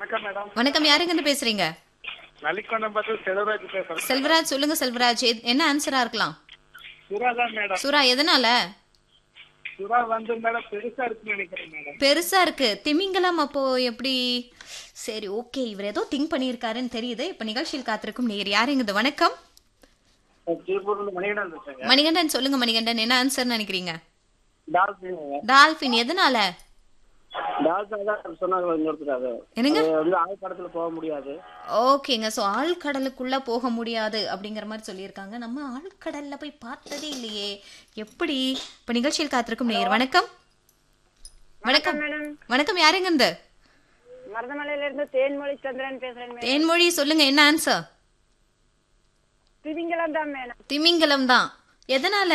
வணக்கம் மேடம் வணக்கம் யாருங்கன்னு பேசுறீங்க நலிக்கொண்டம் பார்த்து செல்வராஜ் பேசுறேன் செல்வராஜ் சொல்லுங்க செல்வராஜ் எது- என்ன ஆன்சரா இருக்கலாம் சுறா தான் மேடம் சுறா எதனால சுறா வந்து மேடம் பெருசா இருக்குன்னு நினைக்கிறேன் மேடம் பெருசா இருக்கு திமிங்கலம் அப்போ எப்படி சரி ஓகே இவர் ஏதோ திங்க் பண்ணியிருக்காருன்னு தெரியுது இப்ப நிகழ்ச்சியில் காத்திருக்கும் நேர் யாருங்குது வணக்கம் திருப்பூர்ல மணிகண்டன் பேசுறேங்க மணிகண்டன் சொல்லுங்க மணிகண்டன் என்ன ஆன்சர் நினைக்கிறீங்க டால்பின் டால்பின் எதனால டால்பின் தான் சொன்னாங்க இன்னொருத்தர் அது என்னங்க அது வந்து ஆழ்கடத்துல போக முடியாது ஓகேங்க ஸோ ஆழ்கடலுக்குள்ள போக முடியாது அப்படிங்கிற மாதிரி சொல்லியிருக்காங்க நம்ம ஆழ்கடல்ல போய் பார்த்ததே இல்லையே எப்படி இப்ப நிகழ்ச்சியில் காத்திருக்கும் நேயர் வணக்கம் வணக்கம் மேடம் வணக்கம் யாருங்க இந்த மருதமலையில இருந்து தேன்மொழி சந்திரன் பேசுறேன் மேடம் தேன்மொழி சொல்லுங்க என்ன ஆன்சர் திமிங்கலம் தான் மேடம் திமிங்கலம் தான் எதனால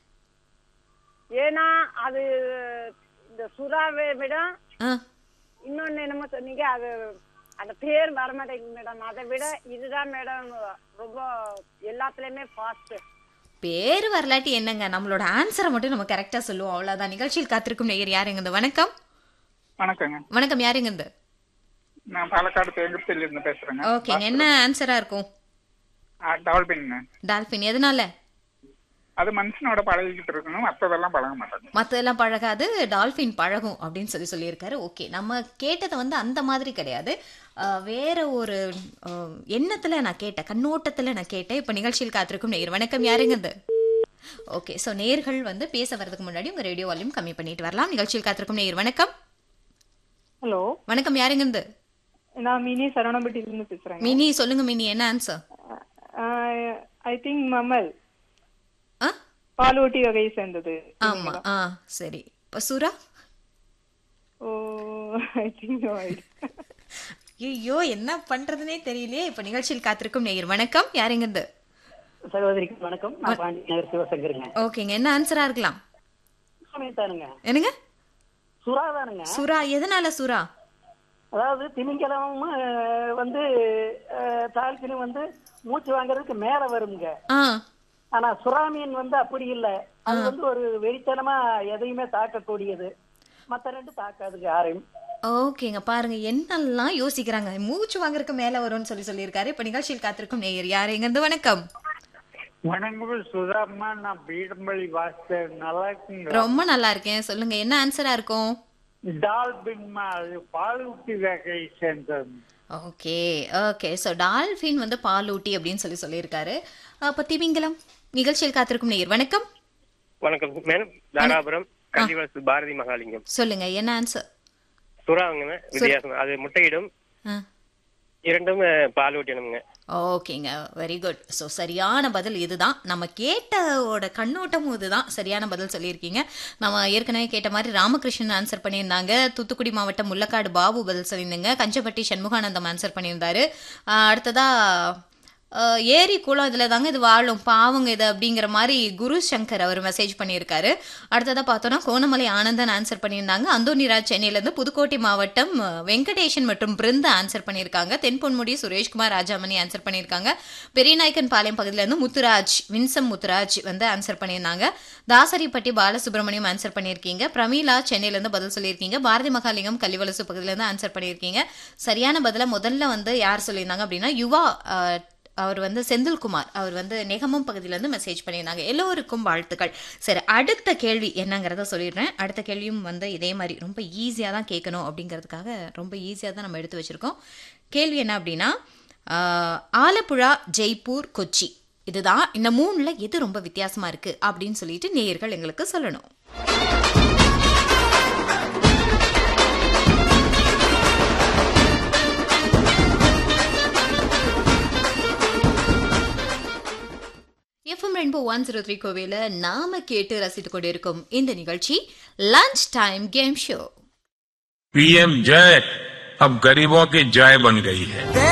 ஏன்னா அது இந்த சுறாவை விட ஆ, இன்னொன்னு என்னமோ சொன்னீங்க அது அந்த பேர் வரமாட்டேங்குது மேடம் அதை விட இதுதான் மேடம் ரொம்ப எல்லாத்துலயுமே ஃபாஸ்ட் பேரு வரலாட்டி என்னங்க நம்மளோட ஆன்சரை மட்டும் நம்ம கரெக்டா சொல்லுவோம் அவ்வளவுதான் நிகழ்ச்சியில் காத்திருக்கும் நேயர் யாருங்க இந்த வணக்கம் வணக்கங்க வணக்கம் யாருங்க இந்த நான் பாலக்காடு தேங்கத்தில் இருந்து பேசுறேங்க ஓகேங்க என்ன ஆன்சரா இருக்கும் டால்பின் டால்பின் எதனால அது மனுஷனோட பழகிக்கிட்டு இருக்கணும் மத்ததெல்லாம் பழக மாட்டாங்க மற்றதெல்லாம் பழகாது டால்ஃபின் பழகும் அப்படின்னு சொல்லி சொல்லியிருக்காரு ஓகே நம்ம கேட்டதை வந்து அந்த மாதிரி கிடையாது அஹ், வேற ஒரு அஹ், எண்ணத்துல நான் கேட்டேன் கண்ணோட்டத்துல நான் கேட்டேன் இப்போ நிகழ்ச்சியில் காத்திருக்கும் நேர் வணக்கம் யாருங்க இது ஓகே ஸோ நேர்கள் வந்து பேச வர்றதுக்கு முன்னாடி உங்க ரேடியோ வால்யூம் கம்மி பண்ணிட்டு வரலாம் நிகழ்ச்சியில் காத்திருக்கும் நேர் வணக்கம் ஹலோ வணக்கம் யாருங்க இது நான் மினி சரவணம்பட்டியிலிருந்து பேசுறேங்க மினி சொல்லுங்க மினி என்ன ஆன்சர் ஐ திங்க் மமல் ஆ பாலூட்டி வகையை சேர்ந்தது ஆமா ஆ சரி இப்போ சுறா ஓ ஐ திங்க் ஐயோ என்ன பண்றதுனே தெரியலையே இப்போ நிகழ்ச்சியில் காத்திருக்கும் நேயர் வணக்கம் யாருங்க இது சகோதரிக்கு வணக்கம் நான் பாண்டி நகர் சிவசங்கருங்க ஓகேங்க என்ன ஆன்சரா இருக்கலாம் தானுங்க என்னங்க சுறா தானுங்க சுறா எதனால சுறா அதாவது திமிங்கலம் அஹ், வந்து அஹ், தாழ்த்தினும் வந்து மூச்சு வாங்குறதுக்கு மேல வருங்க ஆ ஆனா சுறா மீன் வந்து அப்படி இல்ல அது வந்து ஒரு வெறித்தனமா எதையுமே தாக்கக்கூடியது மத்த ரெண்டு தாக்காதுங்க யாரையும் ஓகேங்க பாருங்க என்னெல்லாம் யோசிக்கிறாங்க மூச்சு வாங்குறதுக்கு மேல வரும்னு சொல்லி சொல்லியிருக்காரு இப்ப நிகழ்ச்சியில் காத்திருக்கும் நேயர் யாருங்க இருந்து வணக்கம் வணக்கம் சுதாமா நான் பீடம்பள்ளி வாஸ்தர் நல்லா இருக்குங்க ரொம்ப நல்லா இருக்கேன் சொல்லுங்க என்ன ஆன்சரா இருக்கும் டால்பின் அது பாலூட்டி வகை சேர்ந்தது ஓகே ஓகே ஸோ டால்ஃபின் வந்து பாலூட்டி அப்படின்னு சொல்லி சொல்லியிருக்காரு அப்ப திமிங்கலம் நிகழ்ச்சியில் காத்திருக்கும் நேயர் வணக்கம் வணக்கம் மேடம் தாராபுரம் கண்டிவாசு பாரதி மகாலிங்கம் சொல்லுங்க என்ன ஆன்சர் சுறாங்க வித்தியாசம் அது முட்டையிடும் இரண்டும் அஹ், பால் ஊட்டினமுங்க ஓகேங்க வெரி குட் ஸோ சரியான பதில் இதுதான் நம்ம கேட்டோட கண்ணோட்டமும் இதுதான் சரியான பதில் சொல்லியிருக்கீங்க நம்ம ஏற்கனவே கேட்ட மாதிரி ராமகிருஷ்ணன் ஆன்சர் பண்ணியிருந்தாங்க தூத்துக்குடி மாவட்டம் முள்ளக்காடு பாபு பதில் சொல்லியிருந்தாங்க கஞ்சப்பட்டி சண்முகானந்தம் ஆன்சர் பண்ணியிருந்தாரு ஆஹ் அடுத்ததா ஆஹ் ஏரி குளம் இதில் தாங்க இது வாழும் பாவங்க இது அப்படிங்கிற மாதிரி குரு சங்கர் அவர் மெசேஜ் பண்ணியிருக்காரு அடுத்ததாக பார்த்தோன்னா கோணமலை ஆனந்தன் ஆன்சர் பண்ணியிருந்தாங்க அந்தோனிராஜ் சென்னையிலேருந்து புதுக்கோட்டை மாவட்டம் அஹ், வெங்கடேஷன் மற்றும் பிருந்தா ஆன்சர் பண்ணியிருக்காங்க தென்பொன்முடி சுரேஷ்குமார் ராஜாமணி ஆன்சர் பண்ணியிருக்காங்க பெரியநாயக்கன் பாளையம் பகுதியிலேருந்து முத்துராஜ் வின்சம் முத்துராஜ் வந்து ஆன்சர் பண்ணியிருந்தாங்க தாசரிப்பட்டி பாலசுப்ரமணியம் ஆன்சர் பண்ணியிருக்கீங்க பிரமீளா சென்னையிலேருந்து பதில் சொல்லியிருக்கீங்க பாரதி மகாலிங்கம் கலிவலசு பகுதியிலேருந்து ஆன்சர் பண்ணியிருக்கீங்க சரியான பதிலை முதல்ல வந்து யார் சொல்லியிருந்தாங்க அப்படின்னா யுவா அஹ், அவர் வந்து செந்தில்குமார் அவர் வந்து நெகமம் பகுதியிலேருந்து மெசேஜ் பண்ணியிருந்தாங்க எல்லோருக்கும் வாழ்த்துக்கள் சரி அடுத்த கேள்வி என்னங்கிறத சொல்லிடுறேன் அடுத்த கேள்வியும் வந்து இதே மாதிரி ரொம்ப ஈஸியாக தான் கேட்கணும் அப்படிங்கிறதுக்காக ரொம்ப ஈஸியாக தான் நம்ம எடுத்து வச்சுருக்கோம் கேள்வி என்ன அப்படின்னா ஆஹ், ஆலப்புழா ஜெய்ப்பூர் கொச்சி இதுதான் இந்த மூணில் எது ரொம்ப வித்தியாசமாக இருக்குது அப்படின்னு சொல்லிட்டு நேயர்கள் எங்களுக்கு சொல்லணும் FM rainbow one zero three கோவையில் நாம கேட்டு ரசித்துக் கொண்டிருக்கும் இந்த நிகழ்ச்சி lunch time game show PM जय अब गरीबों की जय बन गई है